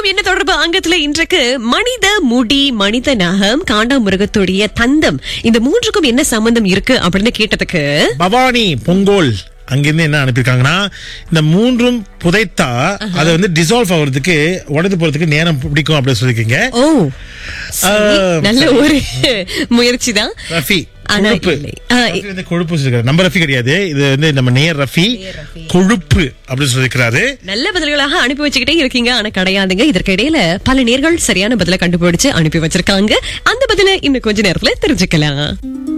மூன்றுக்கும் என்ன தொடர்பு அங்கத்துல இன்றைக்கு மனித முடி மனித நகம் காண்டாமிருகத்துடைய தந்தம் இந்த மூன்றுக்கும் என்ன சம்பந்தம் இருக்கு அப்படின்னு கேட்டதுக்கு பவானி பொங்கோல் அங்கிருந்து என்ன அனுப்பியிருக்காங்கன்னா இந்த மூன்றும் புதைத்தா அதை வந்து டிசால்வ் ஆகுறதுக்கு உடைந்து போறதுக்கு நேரம் பிடிக்கும் அப்படின்னு சொல்லிருக்கீங்க ஓ சரி, நல்ல ஒரு முயற்சி தான் ரஃபி ஆனா கொழுப்பு இல்லை. ஆ, ரஃபி வந்து கொழுப்பு சொல்லிருக்காரு நம்ம ரஃபி கிடையாது இது வந்து நம்ம நேர் ரஃபி கொழுப்பு அப்படின்னு சொல்லியிருக்கிறாரு நல்ல பதில்களாக அனுப்பி வச்சுக்கிட்டே இருக்கீங்க ஆனா கிடையாதுங்க இதற்கு இடையில பல நேர்கள் சரியான பதில கண்டுபிடிச்சு அனுப்பி வச்சிருக்காங்க அந்த பதில இன்னும் கொஞ்ச நேரத்துல தெரிஞ்சுக்கலாம்